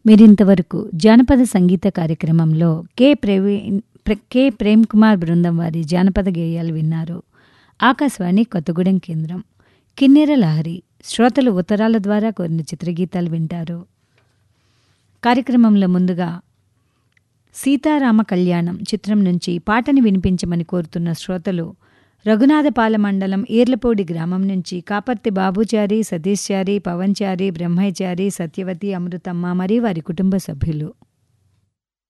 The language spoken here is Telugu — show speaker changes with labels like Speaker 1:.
Speaker 1: మీరింతవరకు జానపద సంగీత కార్యక్రమంలో కె ప్రవీణ్ ప్ర- కె ప్రేమ్ కుమార్ బృందం వారి జానపద గేయాలు విన్నారు ఆకాశవాణి కొత్తగూడెం కేంద్రం కిన్నెర లహరి శ్రోతలు ఉత్తరాల ద్వారా కోరిన చిత్రగీతాలు వింటారు కార్యక్రమంలో ముందుగా సీతారామ కళ్యాణం చిత్రం నుంచి పాటని వినిపించమని కోరుతున్న శ్రోతలు రఘునాథపాల మండలం ఈర్లపూడి గ్రామం నుంచి కాపర్తి బాబుచారి సతీష్చారి పవన్చారి బ్రహ్మచారి సత్యవతి అమృతమ్మ మరియు వారి కుటుంబ సభ్యులు